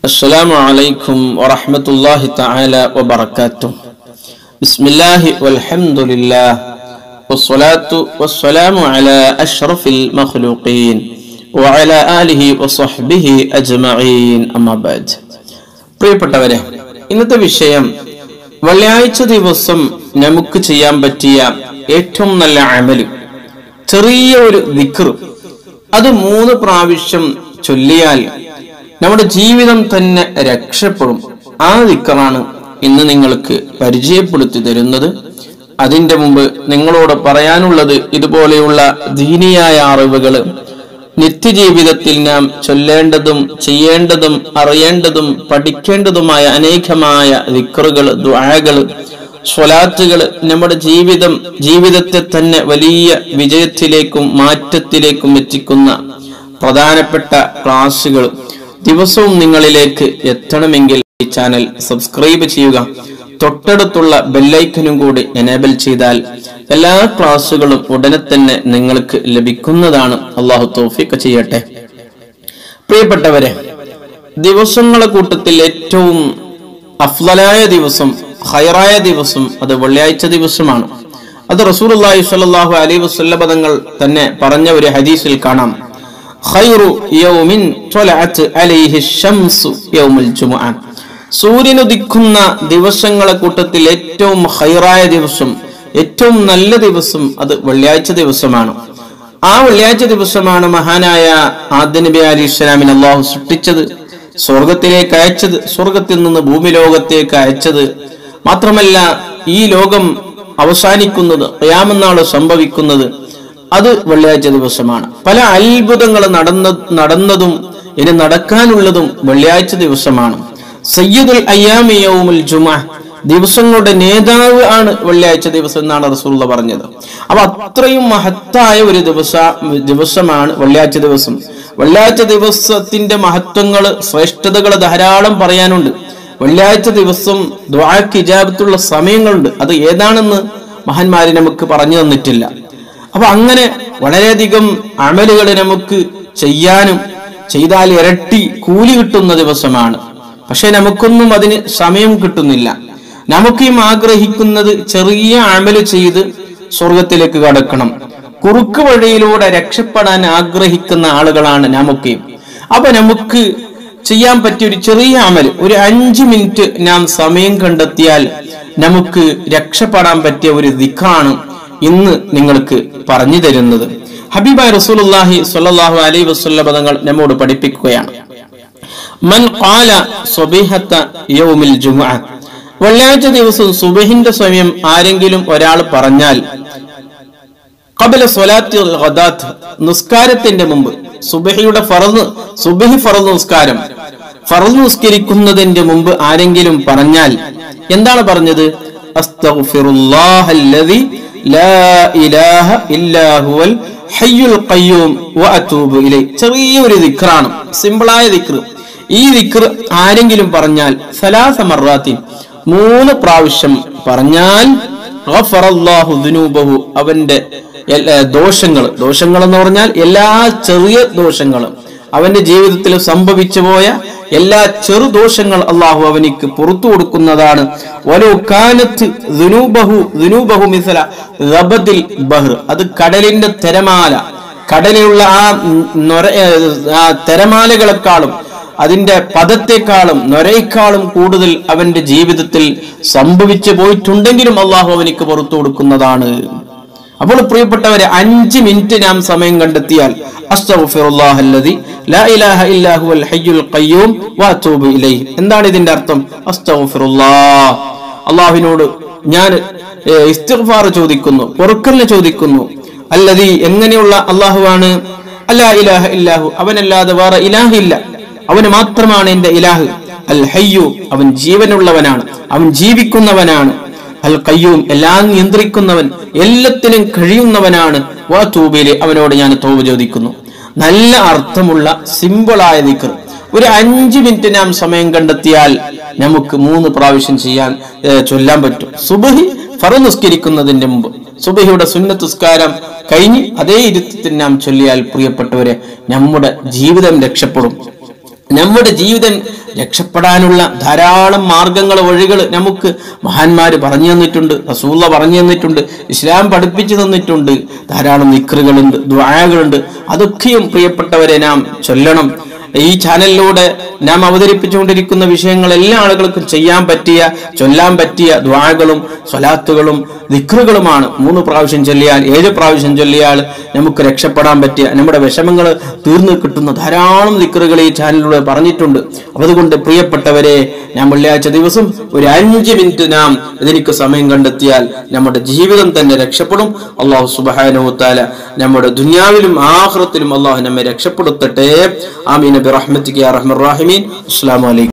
السلام عليكم ورحمة الله تعالى وبركاته بسم الله والحمد لله والصلاة والسلام على أشرف المخلوقين وعلى آله وصحبه أجمعين أما بعد പ്രിയപ്പെട്ടവരെ ഇന്നത്തെ വിഷയം വെള്ളിയാഴ്ച ദിവസം നമുക്ക് ചെയ്യാൻ പറ്റിയ ഏറ്റവും നല്ല അമല് ചെറിയ ഒരു ദിക്റ് അത് മൂന്ന് പ്രാവശ്യം ചൊല്ലിയാൽ നമ്മുടെ ജീവിതം തന്നെ രക്ഷപ്പെടും ആ ദിക്കറാണ് ഇന്ന് നിങ്ങൾക്ക് പരിചയപ്പെടുത്തി തരുന്നത് അതിന്റെ മുമ്പ് നിങ്ങളോട് പറയാനുള്ളത് ഇതുപോലെയുള്ള ദീനിയായ അറിവുകൾ നിത്യജീവിതത്തിൽ നാം ചൊല്ലേണ്ടതും ചെയ്യേണ്ടതും അറിയേണ്ടതും പഠിക്കേണ്ടതുമായ അനേകമായ വിക്റുകൾ ദ്വാകൾ സ്വലാത്തുകൾ നമ്മുടെ ജീവിതം ജീവിതത്തെ തന്നെ വലിയ വിജയത്തിലേക്കും മാറ്റത്തിലേക്കും എത്തിക്കുന്ന പ്രധാനപ്പെട്ട ക്ലാസ്സുകൾ ദിവസവും നിങ്ങളിലേക്ക് എത്തണമെങ്കിൽ ഈ ചാനൽ സബ്സ്ക്രൈബ് ചെയ്യുക തൊട്ടടുത്തുള്ള ബെല്ലൈക്കനും കൂടി എനേബിൾ ചെയ്താൽ എല്ലാ ക്ലാസ്സുകളും ഉടനെ തന്നെ നിങ്ങൾക്ക് ലഭിക്കുന്നതാണ് അള്ളാഹു തോഫിക്ക് ചെയ്യട്ടെ പ്രിയപ്പെട്ടവരെ ദിവസങ്ങളെ കൂട്ടത്തിൽ ഏറ്റവും അഫ്ലലായ ദിവസം ഹൈറായ ദിവസം അത് വെള്ളിയാഴ്ച ദിവസമാണ് അത് റസൂലുള്ളാഹി സ്വല്ലല്ലാഹു അലൈഹി വസല്ലം പദങ്ങൾ തന്നെ പറഞ്ഞ ഒരു ഹദീസിൽ കാണാം ഖൈറു യൗമിൻ ത്വലഅത് അലൈഹി ശംസു യൗമുൽ ജുമുഅ സൂര്യൻ ഉദിക്കുന്ന ദിവസങ്ങളെ കൂട്ടത്തിൽ ഏറ്റവും ഹൈറായ ദിവസം ഏറ്റവും നല്ല ദിവസം അത് വെള്ളിയാഴ്ച ദിവസമാണ് ആ വെള്ളിയാഴ്ച ദിവസമാണ് മഹാനായ ആദ്യ നബി അലി ഇസ്ലാമിൻ അള്ളാഹു സൃഷ്ടിച്ചത് സ്വർഗത്തിലേക്ക് അയച്ചത് സ്വർഗത്തിൽ നിന്ന് ഭൂമി ലോകത്തേക്ക് അയച്ചത് മാത്രമല്ല ഈ ലോകം അവസാനിക്കുന്നത് ഖിയാമനാള് സംഭവിക്കുന്നത് അത് വെള്ളിയാഴ്ച ദിവസമാണ് പല അത്ഭുതങ്ങൾ നടന്ന നടന്നതും ഇനി നടക്കാനുള്ളതും വെള്ളിയാഴ്ച ദിവസമാണ് സയ്യിദുൽ അയ്യാമിയവുമുൽ ജുമ ദിവസങ്ങളുടെ നേതാവ് ആണ് വെള്ളിയാഴ്ച ദിവസം എന്നാണ് റസൂള്ള പറഞ്ഞത് അപ്പൊ അത്രയും മഹത്തായ ഒരു ദിവസ ദിവസമാണ് വെള്ളിയാഴ്ച ദിവസം വെള്ളിയാഴ്ച ദിവസത്തിന്റെ മഹത്വങ്ങള് ശ്രേഷ്ഠതകൾ ധാരാളം പറയാനുണ്ട് വെള്ളിയാഴ്ച ദിവസം ദ്വാക്ക് ഇജാബത്തുള്ള സമയങ്ങളുണ്ട് അത് ഏതാണെന്ന് മഹാന്മാര് നമുക്ക് പറഞ്ഞു തന്നിട്ടില്ല അപ്പൊ അങ്ങനെ വളരെയധികം അമലുകൾ നമുക്ക് ചെയ്യാനും ചെയ്താൽ ഇരട്ടി കൂലി കിട്ടുന്ന ദിവസമാണ് പക്ഷെ നമുക്കൊന്നും അതിന് സമയം കിട്ടുന്നില്ല നമുക്കും ആഗ്രഹിക്കുന്നത് ചെറിയ അമല് ചെയ്ത് സ്വർഗത്തിലേക്ക് കടക്കണം കുറുക്ക് വഴിയിലൂടെ രക്ഷപ്പെടാൻ ആഗ്രഹിക്കുന്ന ആളുകളാണ് നമുക്ക് അപ്പൊ നമുക്ക് ചെയ്യാൻ പറ്റിയ ഒരു ചെറിയ അമൽ ഒരു അഞ്ചു മിനിറ്റ് നാം സമയം കണ്ടെത്തിയാൽ നമുക്ക് രക്ഷപ്പെടാൻ പറ്റിയ ഒരു ദിക്കാണ് ഇന്ന് നിങ്ങൾക്ക് പറഞ്ഞു തരുന്നത് ഹബീബായ് റസൂലുള്ളാഹി സ്വല്ലല്ലാഹു അലൈഹി വസല്ലം പദങ്ങൾ നമ്മോട് പഠിപ്പിക്കുകയാണ് മൻ ഖാല സ്വബീഹത്ത യൗമിൽ ജുമുഅ വെള്ളിയാഴ്ച ദിവസം സുബഹിന്റെ സമയം ആരെങ്കിലും ഒരാൾ പറഞ്ഞാൽ കബല സ്വലാത്തി ഗദാത്ത് നിസ്കാരത്തിന്റെ മുമ്പ് സുബഹിയുടെ ഫറന്ന് സുബഹി ഫറന്ന് നിസ്കാരം ഫറന്ന് നിസ്കരിക്കുന്നതിന്റെ മുമ്പ് ആരെങ്കിലും പറഞ്ഞാൽ എന്താണ് പറഞ്ഞത് അസ്തഗ്ഫിറുല്ലാഹല്ലദി ലാ ഇലാഹ ഇല്ലാ ഹുവൽ ഹയ്യുൽ ഖയ്യൂം വഅതൂബു ഇലൈ ചെറിയൊരു ദിക്റാണ് സിമ്പിളായ ദിക്ർ ഈ ദിക്ർ ആരെങ്കിലും പറഞ്ഞാൽ സലാസ മറാത്തിൻ മൂന്ന് പ്രാവശ്യം പറഞ്ഞാൽ ഗഫറല്ലാഹു ദുനൂബഹു അവന്റെ ദോഷങ്ങൾ ദോഷങ്ങൾ എന്ന് പറഞ്ഞാൽ എല്ലാ ചെറിയ ദോഷങ്ങളും അവന്റെ ജീവിതത്തിൽ സംഭവിച്ചു പോയ എല്ലാ ചെറു ദോഷങ്ങൾ അള്ളാഹു അവനിക്ക് പുറത്തു കൊടുക്കുന്നതാണ് അത് കടലിന്റെ തിരമാല കടലിലുള്ള ആ നൊര ആ തിരമാലകളെക്കാളും അതിന്റെ പദത്തെക്കാളും നൊരയേക്കാളും കൂടുതൽ അവന്റെ ജീവിതത്തിൽ സംഭവിച്ചു പോയിട്ടുണ്ടെങ്കിലും അള്ളാഹു അവനിക്ക് പുറത്തു കൊടുക്കുന്നതാണ് അപ്പോൾ പ്രിയപ്പെട്ടവരെ അഞ്ച് മിനിറ്റ് നാം സമയം കണ്ടെത്തിയാൽ എന്താണ് ഇതിന്റെ അർത്ഥം അള്ളാഹുവിനോട് ഞാൻ ഇസ്തിഗ്ഫാർ ചോദിക്കുന്നു പൊറുക്കലിനെ ചോദിക്കുന്നു അല്ലതി എങ്ങനെയുള്ള അള്ളാഹുവാണ് അല്ലാ ഇലാഹ ഇല്ലാഹു അവനല്ലാതെ വേറെ ഇലാഹില്ല അവന് മാത്രമാണ് എന്റെ ഇലാഹ് അൽ ഹയ്യു അവൻ ജീവനുള്ളവനാണ് അവൻ ജീവിക്കുന്നവനാണ് അൽ കയ്യൂം എല്ലാം നിയന്ത്രിക്കുന്നവൻ എല്ലാത്തിനും കഴിയുന്നവനാണ് വാ തൂബയിലെ അവനോട് ഞാൻ തോവ് ചോദിക്കുന്നു നല്ല അർത്ഥമുള്ള സിമ്പിളായ ദിക്കർ ഒരു അഞ്ച് മിനിറ്റ് നാം സമയം കണ്ടെത്തിയാൽ നമുക്ക് മൂന്ന് പ്രാവശ്യം ചെയ്യാൻ ചൊല്ലാൻ പറ്റും സുബഹി ഫറ നിസ്കരിക്കുന്നതിന്റെ മുമ്പ് സുബഹിയുടെ സുന്നത്തുസ്കാരം കഴിഞ്ഞ് അതേ ഇരുത്തത്തിൽ നാം ചൊല്ലിയാൽ പ്രിയപ്പെട്ടവരെ നമ്മുടെ ജീവിതം രക്ഷപ്പെടും നമ്മുടെ ജീവിതം രക്ഷപ്പെടാനുള്ള ധാരാളം മാർഗങ്ങൾ വഴികൾ നമുക്ക് മഹാന്മാര് പറഞ്ഞു തന്നിട്ടുണ്ട് റസൂള്ള പറഞ്ഞു തന്നിട്ടുണ്ട് ഇസ്ലാം പഠിപ്പിച്ചു തന്നിട്ടുണ്ട് ധാരാളം നിക്കറുകളുണ്ട് ദ്വായകളുണ്ട് അതൊക്കെയും പ്രിയപ്പെട്ടവരെ നാം ചൊല്ലണം ഈ ചാനലിലൂടെ നാം അവതരിപ്പിച്ചുകൊണ്ടിരിക്കുന്ന വിഷയങ്ങൾ എല്ലാ ആളുകൾക്കും ചെയ്യാൻ പറ്റിയ ചൊല്ലാൻ പറ്റിയ ദ്വാകളും സ്വലാത്തുകളും ദിക്റുകളുമാണ് മൂന്ന് പ്രാവശ്യം ചൊല്ലിയാൽ ഏഴ് പ്രാവശ്യം ചൊല്ലിയാൽ നമുക്ക് രക്ഷപ്പെടാൻ പറ്റിയ നമ്മുടെ വിഷമങ്ങൾ തീർന്നു കിട്ടുന്ന ധാരാളം ദിക്റുകൾ ഈ ചാനലിലൂടെ പറഞ്ഞിട്ടുണ്ട് അപ്പൊ അതുകൊണ്ട് പ്രിയപ്പെട്ടവരെ ഞാൻ വെള്ളിയാഴ്ച ദിവസം ഒരു അഞ്ച് മിനിറ്റ് നാം ഇതിലേക്ക് സമയം കണ്ടെത്തിയാൽ നമ്മുടെ ജീവിതം തന്നെ രക്ഷപ്പെടും അള്ളാഹു സുബാനുത്താല നമ്മുടെ ദുനിയാവിലും ആഹ്റത്തിലും അള്ളാഹു നമ്മെ രക്ഷപ്പെടുത്തട്ടെ ആമീൻ ബിറഹ്മത്തിക്ക് റഹ്മർ റാഹിമീൻ അസ്സാം വലൈക്കും